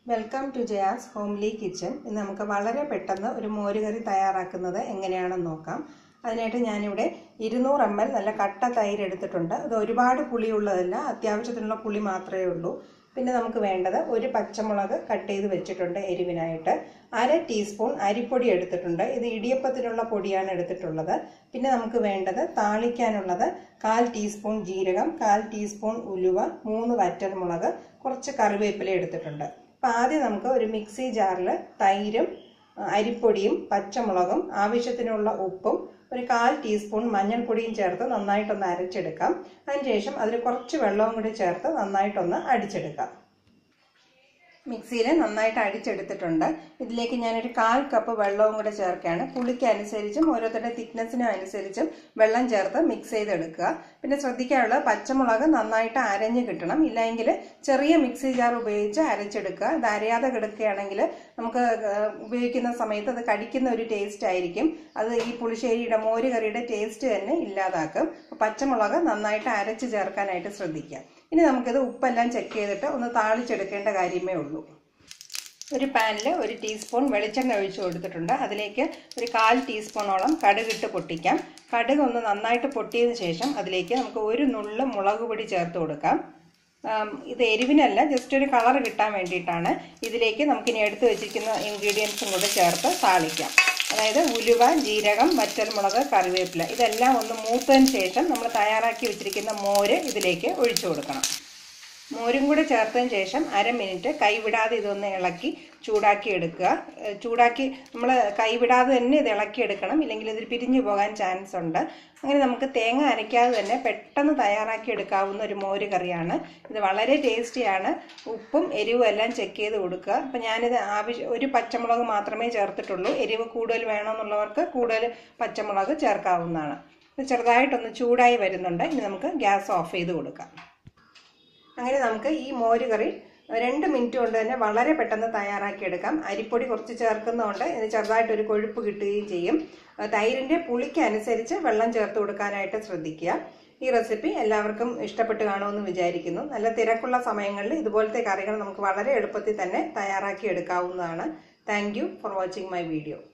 welcome to Jaya's homely kitchen ഇന്ന് നമുക്ക് വളരെ പെട്ടെന്ന് ഒരു മോരുകറി തയ്യാറാക്കുന്നത് എങ്ങനെയാണെന്ന് നോക്കാം അതിനായിട്ട് ഞാനിവിടെ ഇരുന്നൂറ് എം എൽ നല്ല കട്ട തൈര് എടുത്തിട്ടുണ്ട് അത് ഒരുപാട് പുളിയുള്ളതല്ല അത്യാവശ്യത്തിനുള്ള പുളി മാത്രമേ ഉള്ളൂ പിന്നെ നമുക്ക് വേണ്ടത് ഒരു പച്ചമുളക് കട്ട് ചെയ്ത് വെച്ചിട്ടുണ്ട് എരിവിനായിട്ട് അര ടീസ്പൂൺ അരിപ്പൊടി എടുത്തിട്ടുണ്ട് ഇത് ഇടിയപ്പത്തിനുള്ള പൊടിയാണ് എടുത്തിട്ടുള്ളത് പിന്നെ നമുക്ക് വേണ്ടത് താളിക്കാനുള്ളത് കാൽ ടീസ്പൂൺ ജീരകം കാൽ ടീസ്പൂൺ ഉലുവ മൂന്ന് വറ്റൽമുളക് കുറച്ച് കറിവേപ്പില എടുത്തിട്ടുണ്ട് അപ്പം ആദ്യം നമുക്ക് ഒരു മിക്സി ജാറിൽ തൈരും അരിപ്പൊടിയും പച്ചമുളകും ആവശ്യത്തിനുള്ള ഉപ്പും ഒരു കാൽ ടീസ്പൂൺ മഞ്ഞൾപ്പൊടിയും ചേർത്ത് നന്നായിട്ടൊന്ന് അരച്ചെടുക്കാം അതിനുശേഷം അതിൽ കുറച്ച് വെള്ളവും കൂടി ചേർത്ത് നന്നായിട്ടൊന്ന് അടിച്ചെടുക്കാം മിക്സിയിൽ നന്നായിട്ട് അടിച്ചെടുത്തിട്ടുണ്ട് ഇതിലേക്ക് ഞാനൊരു കാൽ കപ്പ് വെള്ളവും കൂടെ ചേർക്കുകയാണ് പുളിക്ക് അനുസരിച്ചും ഓരോരുത്തരുടെ തിക്നെസ്സിനും അനുസരിച്ചും വെള്ളം ചേർത്ത് മിക്സ് ചെയ്തെടുക്കുക പിന്നെ ശ്രദ്ധിക്കാനുള്ളത് പച്ചമുളക് നന്നായിട്ട് അരഞ്ഞ് കിട്ടണം ഇല്ലെങ്കിൽ ചെറിയ മിക്സി ജാർ ഉപയോഗിച്ച് അരച്ചെടുക്കുക ഇത് അരയാതെ കിടക്കുകയാണെങ്കിൽ നമുക്ക് ഉപയോഗിക്കുന്ന സമയത്ത് അത് കടിക്കുന്ന ഒരു ടേസ്റ്റ് ആയിരിക്കും അത് ഈ പുളിശ്ശേരിയുടെ മോര് കറിയുടെ ടേസ്റ്റ് തന്നെ ഇല്ലാതാക്കും പച്ചമുളക് നന്നായിട്ട് അരച്ച് ചേർക്കാനായിട്ട് ശ്രദ്ധിക്കുക ഇനി നമുക്കിത് ഉപ്പെല്ലാം ചെക്ക് ചെയ്തിട്ട് ഒന്ന് താളിച്ചെടുക്കേണ്ട കാര്യമേ ഉള്ളൂ ഒരു പാനിൽ ഒരു ടീസ്പൂൺ വെളിച്ചെണ്ണ ഒഴിച്ചു കൊടുത്തിട്ടുണ്ട് അതിലേക്ക് ഒരു കാൽ ടീസ്പൂണോളം കടുകിട്ട് പൊട്ടിക്കാം കടുക് ഒന്ന് നന്നായിട്ട് പൊട്ടിയതിന് ശേഷം അതിലേക്ക് നമുക്ക് ഒരു നുള്ള് മുളക് പൊടി ചേർത്ത് കൊടുക്കാം ഇത് എരിവിനല്ല ജസ്റ്റ് ഒരു കളർ കിട്ടാൻ വേണ്ടിയിട്ടാണ് ഇതിലേക്ക് നമുക്കിനി എടുത്തു വെച്ചിരിക്കുന്ന ഇൻഗ്രീഡിയൻസും കൂടെ ചേർത്ത് താളിക്കാം അതായത് ഉലുവ ജീരകം വറ്റൽമുളക് കറിവേപ്പില ഇതെല്ലാം ഒന്ന് മൂത്തതിന് ശേഷം നമ്മൾ തയ്യാറാക്കി വെച്ചിരിക്കുന്ന മോര് ഇതിലേക്ക് ഒഴിച്ചു കൊടുക്കണം മോരും കൂടെ ചേർത്തതിന് ശേഷം അര മിനിറ്റ് കൈവിടാതെ ഇതൊന്ന് ഇളക്കി ചൂടാക്കി എടുക്കുക ചൂടാക്കി നമ്മൾ കൈവിടാതെ തന്നെ ഇത് ഇളക്കി എടുക്കണം ഇല്ലെങ്കിൽ ഇതിൽ പിരിഞ്ഞു പോകാൻ ചാൻസ് ഉണ്ട് അങ്ങനെ നമുക്ക് തേങ്ങ അരയ്ക്കാതെ തന്നെ പെട്ടെന്ന് തയ്യാറാക്കി എടുക്കാവുന്ന ഒരു മോര് കറിയാണ് ഇത് വളരെ ടേസ്റ്റിയാണ് ഉപ്പും എരിവും എല്ലാം ചെക്ക് ചെയ്ത് കൊടുക്കുക അപ്പം ഞാനിത് ആവശ്യം ഒരു പച്ചമുളക് മാത്രമേ ചേർത്തിട്ടുള്ളൂ എരിവ് കൂടുതൽ വേണമെന്നുള്ളവർക്ക് കൂടുതൽ പച്ചമുളക് ചേർക്കാവുന്നതാണ് ഇത് ചെറുതായിട്ടൊന്ന് ചൂടായി വരുന്നുണ്ട് ഇനി നമുക്ക് ഗ്യാസ് ഓഫ് ചെയ്ത് കൊടുക്കാം അങ്ങനെ നമുക്ക് ഈ മോര് കറി രണ്ട് മിനിറ്റ് കൊണ്ട് തന്നെ വളരെ പെട്ടെന്ന് തയ്യാറാക്കിയെടുക്കാം അരിപ്പൊടി കുറച്ച് ചേർക്കുന്നതുകൊണ്ട് ഇതിന് ചെറുതായിട്ടൊരു കൊഴുപ്പ് കിട്ടുകയും ചെയ്യും തൈരിൻ്റെ പുളിക്ക് അനുസരിച്ച് വെള്ളം ചേർത്ത് കൊടുക്കാനായിട്ട് ശ്രദ്ധിക്കുക ഈ റെസിപ്പി എല്ലാവർക്കും ഇഷ്ടപ്പെട്ട് കാണുമെന്ന് വിചാരിക്കുന്നു നല്ല തിരക്കുള്ള സമയങ്ങളിൽ ഇതുപോലത്തെ കറികൾ നമുക്ക് വളരെ എളുപ്പത്തിൽ തന്നെ തയ്യാറാക്കി എടുക്കാവുന്നതാണ് thank for watching my video